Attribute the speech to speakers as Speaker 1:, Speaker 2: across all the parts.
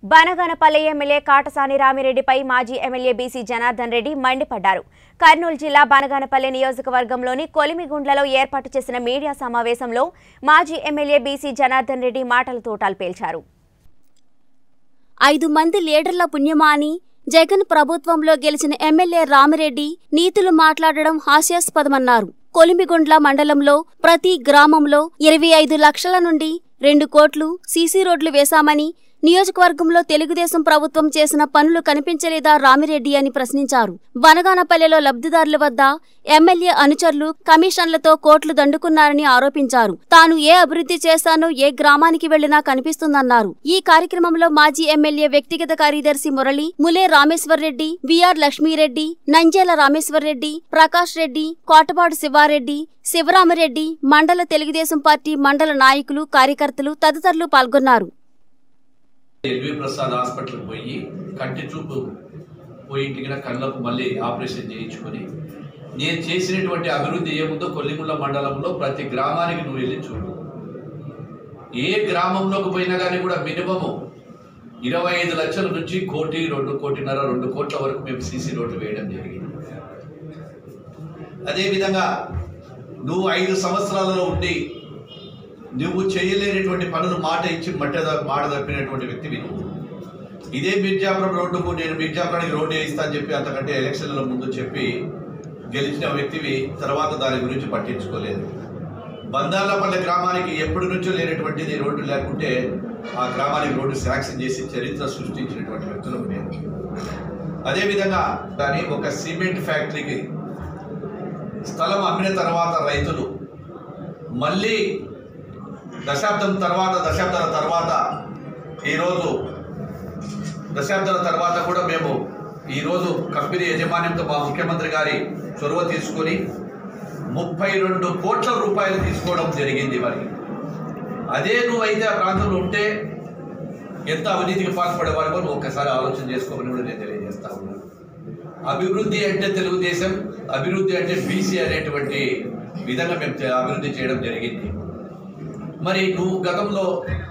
Speaker 1: Banaganapalli MLA Katasani రామిరెడ్డిపై మాజీ MLA BC Janardhan Reddy మండిపడ్డారు కర్నూలు జిల్లా బనగానపల్లి నియోజకవర్గంలోని కొలిమిగుండ్లలో ఏర్పాటు చేసిన మీడియా సమావేశంలో మాజీ ఎమ్మెల్యే బీసీ జనార్దన్ రెడ్డి మాటల తోటాలు పేల్చారు
Speaker 2: ఐదు మంది లీడర్ల పుణ్యమా అని జగన్ ప్రభుత్వంలో గెలిచిన ఎమ్మెల్యే రామిరెడ్డి నీతులు మాట్లాడడం హాస్యాస్పదమన్నారు కొలిమిగుండ్ల మండలంలో ప్రతి గ్రామంలో ఇరవై ఐదు లక్షల నుండి రెండు కోట్లు సీసీ రోడ్లు వేశామని నియోజకవర్గంలో తెలుగుదేశం ప్రభుత్వం చేసిన పనులు కనిపించలేదా రామిరెడ్డి అని ప్రశ్నించారు బనగానపల్లెలో లబ్ధిదారుల వద్ద ఎమ్మెల్యే అనుచరులు కమిషన్లతో కోట్లు దండుకున్నారని ఆరోపించారు తాను ఏ అభివృద్ధి చేశానో ఏ గ్రామానికి వెళ్లినా కనిపిస్తుందన్నారు ఈ కార్యక్రమంలో మాజీ ఎమ్మెల్యే వ్యక్తిగత కార్యదర్శి మురళి ములే రామేశ్వర్ రెడ్డి విఆర్ లక్ష్మీరెడ్డి నంజేల రామేశ్వర్ రెడ్డి ప్రకాష్ రెడ్డి కోటపాడు శివారెడ్డి శివరామరెడ్డి మండల తెలుగుదేశం పార్టీ మండల నాయకులు కార్యకర్తలు తదితరులు పాల్గొన్నారు
Speaker 3: ఎల్వి ప్రసాద్ హాస్పిటల్కి పోయి కంటి చూపు పోయి ఇంటికి కళ్ళకు మళ్ళీ ఆపరేషన్ చేయించుకొని నేను చేసినటువంటి అభివృద్ధి ఏముందో కొల్లిముళ్ళ మండలంలో ప్రతి గ్రామానికి నువ్వు వెళ్ళి చూడు ఏ గ్రామంలోకి పోయినా కానీ కూడా మినిమము ఇరవై ఐదు లక్షల నుంచి కోటి రెండు కోటిన్నర రెండు కోట్ల వరకు మేము సీసీ రోడ్లు వేయడం జరిగింది అదేవిధంగా నువ్వు ఐదు సంవత్సరాలలో ఉండి నువ్వు చేయలేనటువంటి పనులు మాట ఇచ్చి మట్ట మాట తప్పినటువంటి వ్యక్తివి నువ్వు ఇదే మిర్జాపురం రోడ్డుకు నేను మిర్జాపురానికి రోడ్డు వేయిస్తా అని చెప్పి అంతకంటే ఎలక్షన్ల ముందు చెప్పి గెలిచిన వ్యక్తివి తర్వాత దాని గురించి పట్టించుకోలేదు బందాలపల్లి గ్రామానికి ఎప్పటి నుంచో లేనటువంటిది రోడ్డు లేకుంటే ఆ గ్రామానికి రోడ్డు శాంక్షన్ చేసి చరిత్ర సృష్టించినటువంటి వ్యక్తులు మేము అదేవిధంగా కానీ ఒక సిమెంట్ ఫ్యాక్టరీకి స్థలం అమ్మిన తర్వాత రైతులు మళ్ళీ దశాబ్దం తర్వాత దశాబ్దాల తర్వాత ఈరోజు దశాబ్దాల తర్వాత కూడా మేము ఈరోజు కంపెనీ యజమాన్యంతో మా ముఖ్యమంత్రి గారి చొరవ తీసుకొని ముప్పై రెండు కోట్ల రూపాయలు తీసుకోవడం జరిగింది మరి అదే నువ్వైతే ఆ ప్రాంతంలో ఉంటే ఎంత అవినీతికి పాల్పడేవారో నువ్వు ఒక్కసారి ఆలోచన చేసుకోమని కూడా నేను తెలియజేస్తా ఉన్నాను అభివృద్ధి అంటే తెలుగుదేశం అభివృద్ధి అంటే బీసీ అనేటువంటి విధంగా మేము చే- అభివృద్ధి చేయడం జరిగింది మరి నువ్వు గతంలో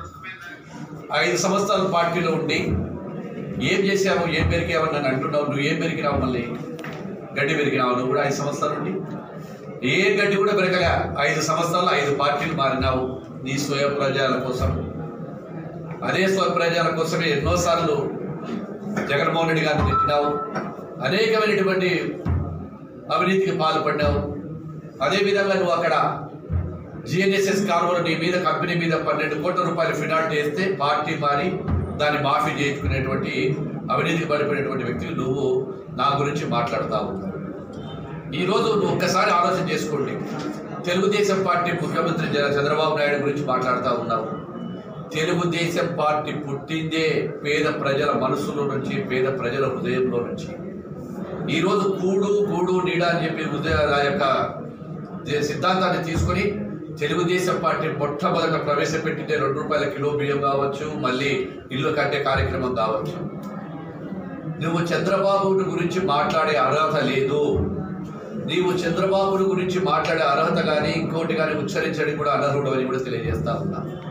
Speaker 3: ఐదు సంవత్సరాల పార్టీలో ఉండి ఏం చేసావు ఏం పెరిగావు అని నన్ను అంటున్నావు నువ్వు ఏం పెరిగినావు మళ్ళీ గడ్డి పెరిగినావు నువ్వు కూడా ఐదు సంవత్సరాల నుండి ఏ గడ్డి కూడా పెరగలే ఐదు సంవత్సరాలు ఐదు పార్టీలు మారినావు నీ స్వయ ప్రజల కోసం అదే స్వయ ప్రజల కోసమే ఎన్నోసార్లు జగన్మోహన్ రెడ్డి గారిని తిట్టినావు అనేకమైనటువంటి అవినీతికి పాల్పడ్డావు అదేవిధంగా నువ్వు అక్కడ జిఎన్ఎస్ఎస్ కాలువలు నీ మీద కంపెనీ మీద పన్నెండు కోట్ల రూపాయలు ఫినాల్టీ వేస్తే పార్టీ మారి దాన్ని మాఫీ చేయించుకునేటువంటి అవినీతికి పడిపోయినటువంటి వ్యక్తులు నువ్వు నా గురించి మాట్లాడుతావు ఈరోజు నువ్వు ఒక్కసారి ఆలోచన చేసుకోండి తెలుగుదేశం పార్టీ ముఖ్యమంత్రి జ- చంద్రబాబు నాయుడు గురించి మాట్లాడుతూ ఉన్నావు తెలుగుదేశం పార్టీ పుట్టిందే పేద ప్రజల మనసులో నుంచి పేద ప్రజల హృదయంలో నుంచి ఈరోజు కూడు కూడు నీడ అని చెప్పి ఉదయ ఆ యొక్క దే- సిద్ధాంతాన్ని తీసుకొని తెలుగుదేశం పార్టీ మొట్టమొదట ప్రవేశపెట్టిందే రెండు రూపాయల కిలో బియ్యం కావచ్చు మళ్ళీ ఇల్లు కట్టే కార్యక్రమం కావచ్చు నువ్వు చంద్రబాబు గురించి మాట్లాడే అర్హత లేదు నీవు చంద్రబాబుని గురించి మాట్లాడే అర్హత కానీ ఇంకోటి కానీ ఉచ్చరించడం కూడా అనర్హుడు అని కూడా తెలియజేస్తా ఉన్నా